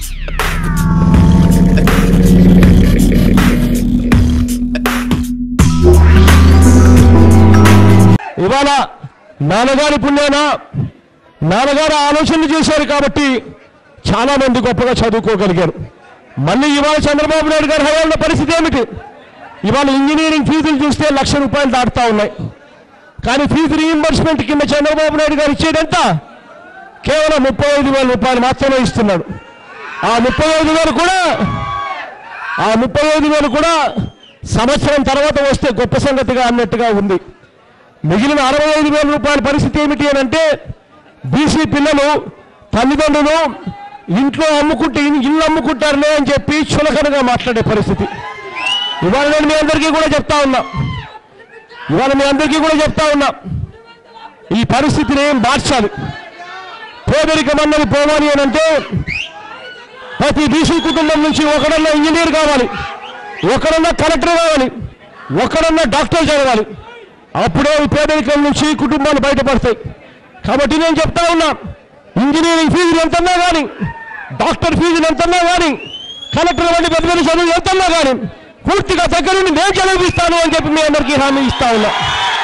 ఇవాళ నాన్నగారి పుణ్యాన నాన్నగారు ఆలోచనలు చేశారు కాబట్టి చాలా మంది గొప్పగా చదువుకోగలిగారు మళ్ళీ ఇవాళ చంద్రబాబు నాయుడు గారి హయాంలో పరిస్థితి ఏమిటి ఇవాళ ఇంజనీరింగ్ ఫీజులు చూస్తే లక్ష రూపాయలు దాటుతా ఉన్నాయి కానీ ఫీజు రీఇంబర్స్మెంట్ కింద చంద్రబాబు నాయుడు గారు ఇచ్చేదంత కేవలం ముప్పై ఐదు వేల రూపాయలు మాత్రమే ఇస్తున్నాడు ఆ ముప్పై ఐదు వేలు కూడా ఆ ముప్పై ఐదు వేలు కూడా సంవత్సరం తర్వాత వస్తే గొప్ప సంగతిగా అన్నట్టుగా ఉంది మిగిలిన అరవై ఐదు వేల రూపాయల పరిస్థితి ఏమిటి అని అంటే బీసీ పిల్లలు తల్లిదండ్రులు ఇంట్లో అమ్ముకుంటే ఇల్లు అమ్ముకుంటారులే అని చెప్పి చులకనగా మాట్లాడే పరిస్థితి ఇవాళ నేను మీ అందరికీ కూడా చెప్తా ఉన్నా ఇవాళ మీ అందరికీ కూడా చెప్తా ఉన్నా ఈ పరిస్థితిని మార్చాలి పేదరికం అన్నది పోవాలి అని అంటే ప్రతి బీసీ కుటుంబం నుంచి ఒకడన్నా ఇంజనీర్ కావాలి ఒకడన్నా కలెక్టర్ కావాలి ఒకడన్నా డాక్టర్ చదవాలి అప్పుడే ఈ పేదరికం నుంచి కుటుంబాలు బయటపడతాయి కాబట్టి నేను చెప్తా ఉన్నా ఇంజనీరింగ్ ఫీజులు ఎంతన్నా కానీ డాక్టర్ ఫీజులు ఎంతన్నా కానీ కలెక్టర్ వంటి పెద్ద పెద్ద చదువు ఎంతన్నా కానీ పూర్తిగా దగ్గర నుండి నేను చదివిస్తాను అని చెప్పి మీ అందరికీ హామీ ఇస్తా ఉన్నా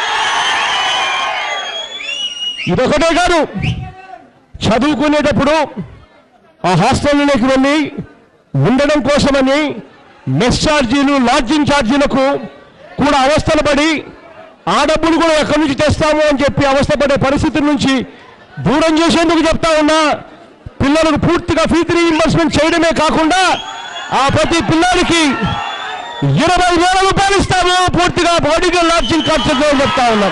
ఇదొకటే కాదు చదువుకునేటప్పుడు ఆ హాస్టల్లోకి వెళ్ళి ఉండడం కోసమని మెస్ ఛార్జీలు లాడ్జింగ్ ఛార్జీలకు కూడా అవస్థలు పడి ఆ డబ్బులు కూడా ఎక్కడి నుంచి తెస్తాము అని చెప్పి అవస్థపడే పరిస్థితి నుంచి దూరం చేసేందుకు చెప్తా ఉన్నా పిల్లలకు పూర్తిగా ఫీజు రీఇంబర్స్మెంట్ చేయడమే కాకుండా ఆ ప్రతి పిల్లాడికి ఇరవై వేల రూపాయలు ఇస్తాము పూర్తిగా బాడీగా లాడ్జింగ్ ఖర్చుతో చెప్తా ఉన్నాం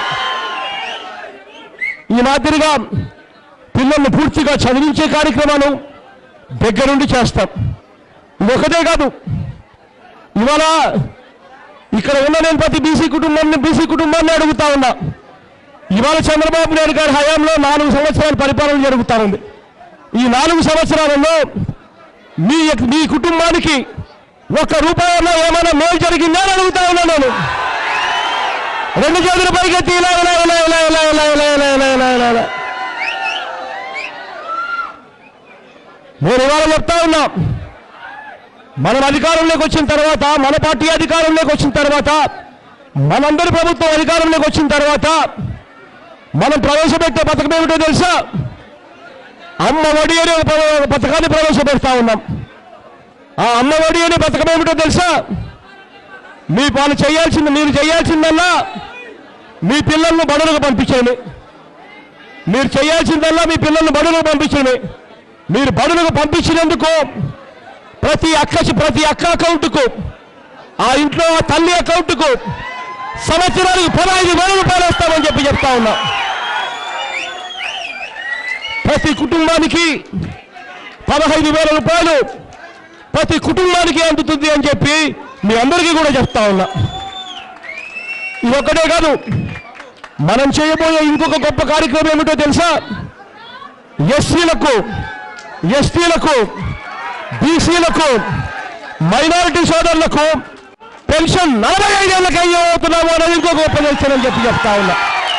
ఈ మాదిరిగా పిల్లల్ని పూర్తిగా చదివించే కార్యక్రమాలు దగ్గరుండి చేస్తాం ఇది ఒకటే కాదు ఇవాళ ఇక్కడ ఉన్న నేను ప్రతి బీసీ కుటుంబాన్ని బీసీ కుటుంబాన్ని అడుగుతా ఉన్నా ఇవాళ చంద్రబాబు నాయుడు గారి హయాంలో నాలుగు సంవత్సరాల పరిపాలన జరుగుతా ఉంది ఈ నాలుగు సంవత్సరాలలో మీ మీ కుటుంబానికి ఒక్క రూపాయల్లో ఏమైనా మేలు జరిగిందా అని అడుగుతా ఉన్నా నేను రెండు చేతుల పైకెత్తి ఇలా ఇలా ఇలా ఇలా ఇలా ఇలా ఇలా ఇలా ఇలా ఇలా ఇలా ఇలా నేను ఇవాళ చెప్తా ఉన్నా మనం అధికారంలోకి వచ్చిన తర్వాత మన పార్టీ అధికారంలోకి వచ్చిన తర్వాత మనందరి ప్రభుత్వం అధికారంలోకి వచ్చిన తర్వాత మనం ప్రవేశపెట్టే పథకం ఏమిటో తెలుసా అమ్మ ఒడి అనే ఒక ప- పథకాన్ని ప్రవేశపెడతా ఉన్నాం ఆ అమ్మ ఒడి అనే పథకం ఏమిటో తెలుసా మీ వాళ్ళు చేయాల్సింది మీరు చేయాల్సిందల్లా మీ పిల్లలను బడులకు పంపించండి మీరు చేయాల్సిందల్లా మీ పిల్లల్ని బడులకు పంపించడమే మీరు బడులకు పంపించినందుకు ప్రతి అక్క ప్రతి అక్క అకౌంట్కు ఆ ఇంట్లో ఆ తల్లి అకౌంట్కు సంవత్సరానికి పదహైదు వేల రూపాయలు వస్తామని చెప్పి చెప్తా ఉన్నా ప్రతి కుటుంబానికి పదహైదు వేల రూపాయలు ప్రతి కుటుంబానికి అందుతుంది అని చెప్పి మీ అందరికీ కూడా చెప్తా ఉన్నా ఇది ఒక్కటే కాదు మనం చేయబోయే ఇంకొక గొప్ప కార్యక్రమం ఏమిటో తెలుసా ఎస్సీలకు ఎస్టీలకు బీసీలకు మైనారిటీ సోదరులకు పెన్షన్ నలభై ఐదేళ్ళకి అయ్యవుతున్నాము అనేది ఇంకో గొప్ప చేస్తానని చెప్పి చెప్తా ఉన్నా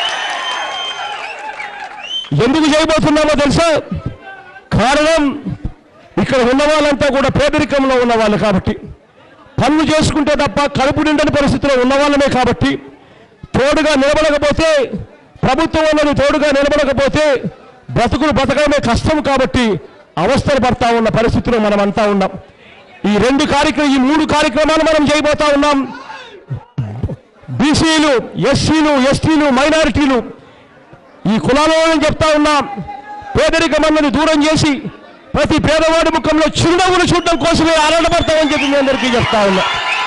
ఎందుకు చేయబోతున్నామో తెలుసా కారణం ఇక్కడ ఉన్న వాళ్ళంతా కూడా పేదరికంలో ఉన్న వాళ్ళు కాబట్టి పనులు చేసుకుంటే తప్ప కడుపు నిండని పరిస్థితిలో ఉన్న వాళ్ళమే కాబట్టి తోడుగా నిలబడకపోతే ప్రభుత్వం అన్నది తోడుగా నిలబడకపోతే బ్రతుకులు బతకడమే కష్టం కాబట్టి అవస్థలు పడతా ఉన్న పరిస్థితిలో మనం అంతా ఉన్నాం ఈ రెండు కార్యక్రమం ఈ మూడు కార్యక్రమాలు మనం చేయబోతా ఉన్నాం బీసీలు ఎస్సీలు ఎస్టీలు మైనారిటీలు ఈ కులాలను చెప్తా ఉన్నాం పేదరికం అన్నది దూరం చేసి ప్రతి పేదవాడి ముఖంలో చిరునవ్వులు చూడడం కోసమే ఆనందపడతామని చెప్పి మీ అందరికీ చెప్తా ఉన్నా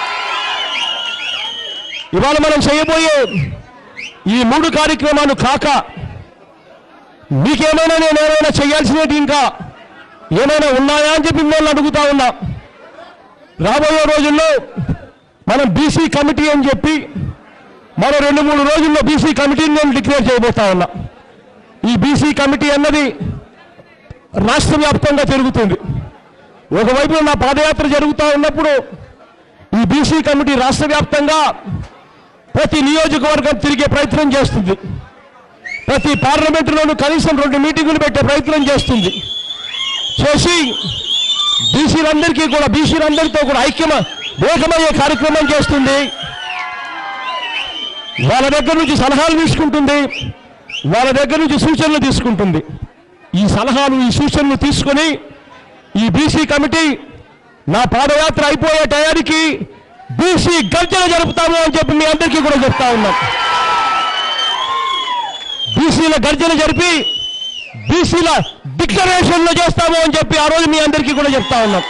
ఇవాళ మనం చేయబోయే ఈ మూడు కార్యక్రమాలు కాక మీకేమైనా నేను ఏమైనా చేయాల్సినవి ఇంకా ఏమైనా ఉన్నాయా అని చెప్పి మిమ్మల్ని అడుగుతా ఉన్నా రాబోయే రోజుల్లో మనం బీసీ కమిటీ అని చెప్పి మరో రెండు మూడు రోజుల్లో బీసీ కమిటీని నేను డిక్లేర్ చేయబోతా ఉన్నా ఈ బీసీ కమిటీ అన్నది రాష్ట్ర వ్యాప్తంగా జరుగుతుంది ఒకవైపు నా పాదయాత్ర జరుగుతూ ఉన్నప్పుడు ఈ బీసీ కమిటీ రాష్ట్ర వ్యాప్తంగా ప్రతి నియోజకవర్గం తిరిగే ప్రయత్నం చేస్తుంది ప్రతి పార్లమెంటులోనూ కనీసం రెండు మీటింగులు పెట్టే ప్రయత్నం చేస్తుంది చేసి బీసీలందరికీ కూడా బీసీలందరితో కూడా ఐక్యమ ఏకమయ్యే కార్యక్రమం చేస్తుంది వాళ్ళ దగ్గర నుంచి సలహాలు తీసుకుంటుంది వాళ్ళ దగ్గర నుంచి సూచనలు తీసుకుంటుంది ఈ సలహాలు ఈ సూచనలు తీసుకొని ఈ బీసీ కమిటీ నా పాదయాత్ర అయిపోయే టయానికి బీసీ గర్జన జరుపుతాము అని చెప్పి మీ అందరికీ కూడా చెప్తా ఉన్నాం బీసీల గర్జన జరిపి బీసీల డిక్లరేషన్లు చేస్తాము అని చెప్పి ఆ రోజు మీ అందరికీ కూడా చెప్తా ఉన్నాం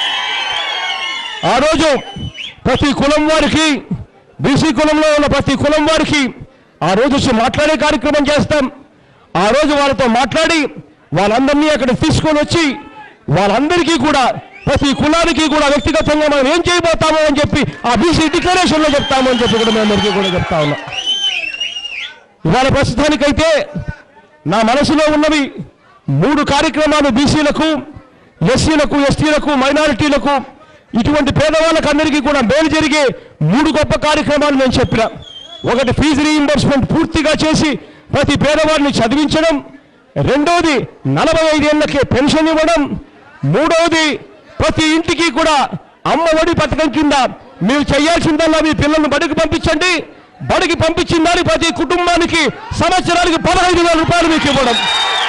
ఆ రోజు ప్రతి కులం వారికి బీసీ కులంలో ఉన్న ప్రతి కులం వారికి ఆ రోజు వచ్చి మాట్లాడే కార్యక్రమం చేస్తాం ఆ రోజు వాళ్ళతో మాట్లాడి వాళ్ళందరినీ అక్కడ తీసుకొని వచ్చి వాళ్ళందరికీ కూడా ప్రతి కులానికి కూడా వ్యక్తిగతంగా మనం ఏం చేయబోతామో అని చెప్పి ఆ బీసీ డిక్లరేషన్లో చెప్తాము అని చెప్పి కూడా మీ అందరికీ కూడా చెప్తా ఉన్నాం ఇవాళ ప్రస్తుతానికైతే నా మనసులో ఉన్నవి మూడు కార్యక్రమాలు బీసీలకు ఎస్సీలకు ఎస్టీలకు మైనారిటీలకు ఇటువంటి పేదవాళ్ళకు అందరికీ కూడా మేలు జరిగే మూడు గొప్ప కార్యక్రమాలు నేను చెప్పిన ఒకటి ఫీజు రీఇంబర్స్మెంట్ పూర్తిగా చేసి ప్రతి పేదవాడిని చదివించడం రెండోది నలభై ఐదేళ్లకే పెన్షన్ ఇవ్వడం మూడవది ప్రతి ఇంటికి కూడా అమ్మ ఒడి పథకం కింద మీరు చేయాల్సిందల్లా మీ పిల్లల్ని బడికి పంపించండి బడికి పంపించిన దానికి ప్రతి కుటుంబానికి సంవత్సరానికి పదహైదు వేల రూపాయలు మీకు ఇవ్వడం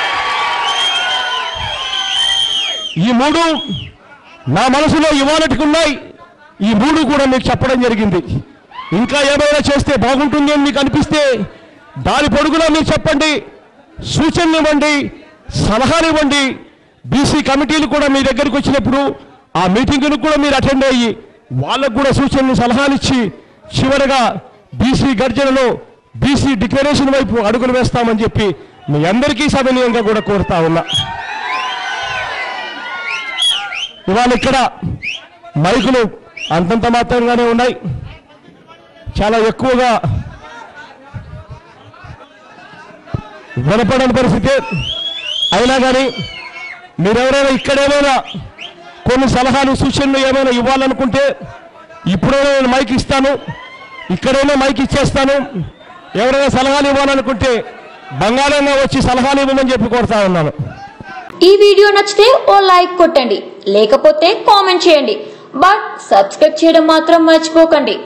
ఈ మూడు నా మనసులో ఇవాళటికి ఉన్నాయి ఈ మూడు కూడా మీకు చెప్పడం జరిగింది ఇంకా ఏమైనా చేస్తే బాగుంటుంది అని మీకు అనిపిస్తే దాని పొడుగునా మీరు చెప్పండి సూచనలు ఇవ్వండి సలహాలు ఇవ్వండి బీసీ కమిటీలు కూడా మీ దగ్గరికి వచ్చినప్పుడు ఆ మీటింగులకు కూడా మీరు అటెండ్ అయ్యి వాళ్ళకు కూడా సూచనలు సలహాలు ఇచ్చి చివరగా బీసీ గర్జనలో బీసీ డిక్లరేషన్ వైపు అడుగులు వేస్తామని చెప్పి మీ అందరికీ సవినీయంగా కూడా కోరుతా ఉన్నా ఇవాళ ఇక్కడ మైకులు అంతంత మాత్రంగానే ఉన్నాయి చాలా ఎక్కువగా వినపడని పరిస్థితి అయినా కానీ మీరెవరైనా ఇక్కడేమైనా కొన్ని సలహాలు సూచనలు ఏమైనా ఇవ్వాలనుకుంటే ఇప్పుడే నేను మైక్ ఇస్తాను ఇక్కడైనా మైక్ ఇచ్చేస్తాను ఎవరైనా సలహాలు ఇవ్వాలనుకుంటే బంగాళంగా వచ్చి సలహాలు ఇవ్వమని చెప్పి కోరుతా ఉన్నాను ఈ వీడియో నచ్చితే ఓ లైక్ కొట్టండి లేకపోతే కామెంట్ చేయండి బట్ సబ్స్క్రైబ్ చేయడం మాత్రం మర్చిపోకండి